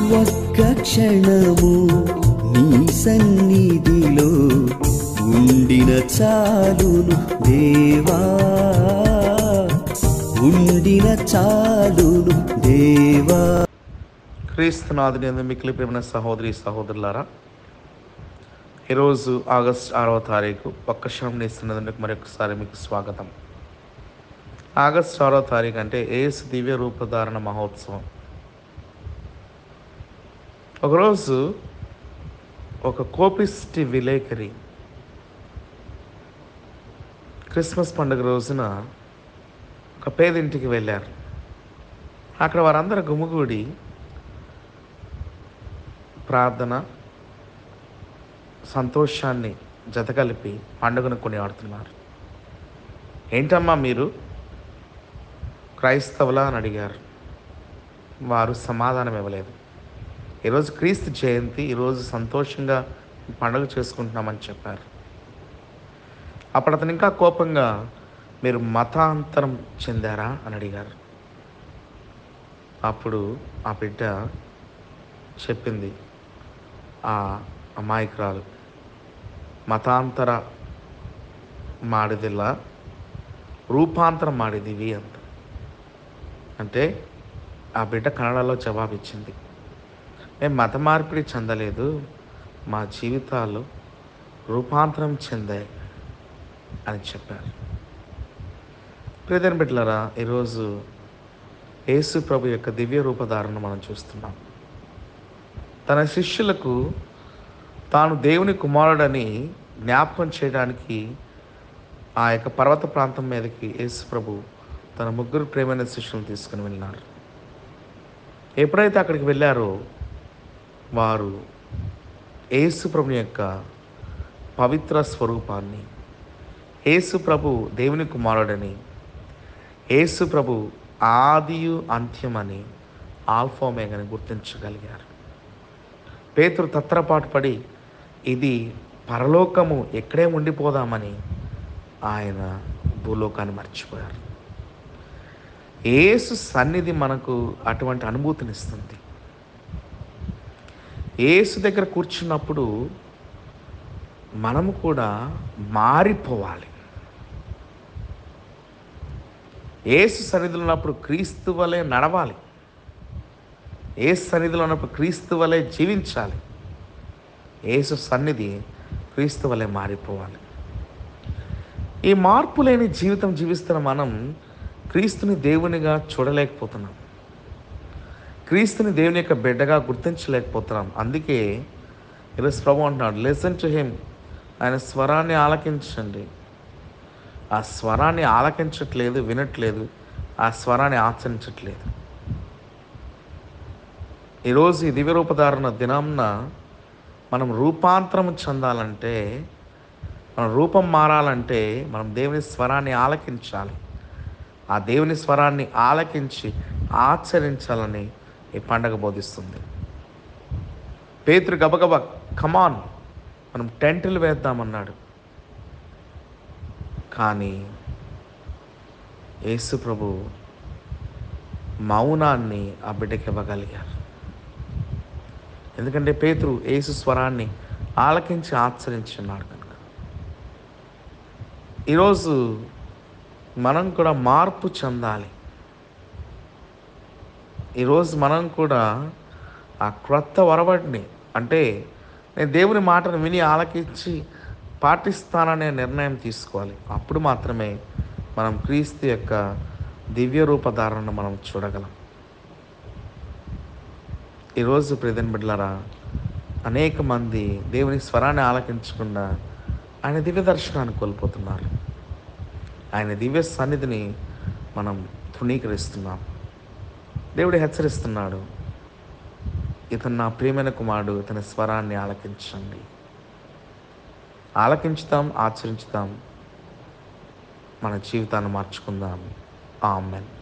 ఒక్క క్షణము నీ సన్నిధిలో ఉండిన చాలును దేవా ఉండిన చాలును దేవా క్రీస్తునాథుని యందు మిక్కిలి ప్రేమైన సహోదరి సహోదరులారా ఈరోజు ఆగస్ట్ ఆరవ తారీఖు ఒక్క క్షణం నేస్తున్నందుకు మరొకసారి మీకు స్వాగతం ఆగస్ట్ ఆరవ తారీఖు అంటే ఏసు దివ్య రూపధారణ మహోత్సవం ఒకరోజు ఒక కోపిస్టి విలేకరి క్రిస్మస్ పండుగ రోజున ఒక పేదింటికి వెళ్ళారు అక్కడ వారందరూ గుమిగూడి ప్రార్థన సంతోషాన్ని జతకలిపి పండుగను కొనియాడుతున్నారు ఏంటమ్మా మీరు క్రైస్తవులా అని అడిగారు వారు సమాధానం ఇవ్వలేదు ఈరోజు క్రీస్తు జయంతి ఈరోజు సంతోషంగా పండుగ చేసుకుంటున్నామని చెప్పారు అప్పుడు అతను ఇంకా కోపంగా మీరు మతాంతరం చెందారా అని అడిగారు అప్పుడు ఆ బిడ్డ చెప్పింది ఆ అమాయకురాలు మతాంతర ಮಾಡಿದಿಲ್ಲ రూపాంతరం ಮಾಡಿದೀವಿ ಅಂತ అంటే ఆ బిడ్డ కన్నడలో జవాబిచ్చింది మేము మత మార్పిడి చెందలేదు మా జీవితాలు రూపాంతరం చెందాయి అని చెప్పారు ప్రియదన బిడ్డలరా ఈరోజు యేసు ప్రభు యొక్క దివ్య రూపధారణ మనం చూస్తున్నాం తన శిష్యులకు తాను దేవుని కుమారుడని జ్ఞాపకం చేయడానికి ఆ యొక్క పర్వత ప్రాంతం మీదకి యేసు ప్రభు తన ముగ్గురు ప్రేమైన శిష్యులను తీసుకుని వెళ్ళినారు ఎప్పుడైతే అక్కడికి వెళ్ళారో వారు యేసు ప్రభు యొక్క పవిత్ర స్వరూపాన్ని యేసు ప్రభు దేవుని కుమారుడని యేసు ప్రభు ఆదియు అంత్యమని ఆల్ఫోమేగని గుర్తించగలిగారు పేతురు తత్రపాటు పడి ఇది పరలోకము ఎక్కడే ఉండిపోదామని ఆయన భూలోకాన్ని మర్చిపోయారు ఏసు సన్నిధి మనకు అటువంటి అనుభూతినిస్తుంది ఏసు దగ్గర కూర్చున్నప్పుడు మనము కూడా మారిపోవాలి ఏసు సన్నిధిలో ఉన్నప్పుడు క్రీస్తు వలె నడవాలి ఏసు సన్నిధిలో ఉన్నప్పుడు క్రీస్తు వలె జీవించాలి ఏసు సన్నిధి క్రీస్తు వలె మారిపోవాలి ఈ మార్పు లేని జీవితం జీవిస్తున్న మనం క్రీస్తుని దేవునిగా చూడలేకపోతున్నాం క్రీస్తుని దేవుని యొక్క బిడ్డగా గుర్తించలేకపోతున్నాం అందుకే ఈరోజు ప్రభు అంటున్నాడు లెసన్ టు హిమ్ ఆయన స్వరాన్ని ఆలకించండి ఆ స్వరాన్ని ఆలకించట్లేదు వినట్లేదు ఆ స్వరాన్ని ఆచరించట్లేదు ఈరోజు ఈ దివ్యరూపధారణ దినంన మనం రూపాంతరం చెందాలంటే మన రూపం మారాలంటే మనం దేవుని స్వరాన్ని ఆలకించాలి ఆ దేవుని స్వరాన్ని ఆలకించి ఆచరించాలని ఈ పండగ బోధిస్తుంది పేతురు గబగబ కమాన్ మనం టెంట్లు వేద్దామన్నాడు కానీ యేసు ప్రభు మౌనాన్ని ఆ బిడ్డకి ఇవ్వగలిగారు ఎందుకంటే పేతురు యేసు స్వరాన్ని ఆలకించి ఆచరించున్నాడు కనుక ఈరోజు మనం కూడా మార్పు చెందాలి ఈరోజు మనం కూడా ఆ క్రొత్త వరవడిని అంటే నేను దేవుని మాటను విని ఆలకించి పాటిస్తాననే నిర్ణయం తీసుకోవాలి అప్పుడు మాత్రమే మనం క్రీస్తు యొక్క దివ్య రూపధారణను మనం చూడగలం ఈరోజు ప్రిదన్ బిడ్డలరా అనేక మంది దేవుని స్వరాన్ని ఆలకించకుండా ఆయన దివ్య దర్శనాన్ని కోల్పోతున్నారు ఆయన దివ్య సన్నిధిని మనం తృణీకరిస్తున్నాం దేవుడు హెచ్చరిస్తున్నాడు ఇతను నా ప్రియమైన కుమారుడు ఇతని స్వరాన్ని ఆలకించండి ఆలకించుతాం ఆచరించుతాం మన జీవితాన్ని మార్చుకుందాం ఆమెన్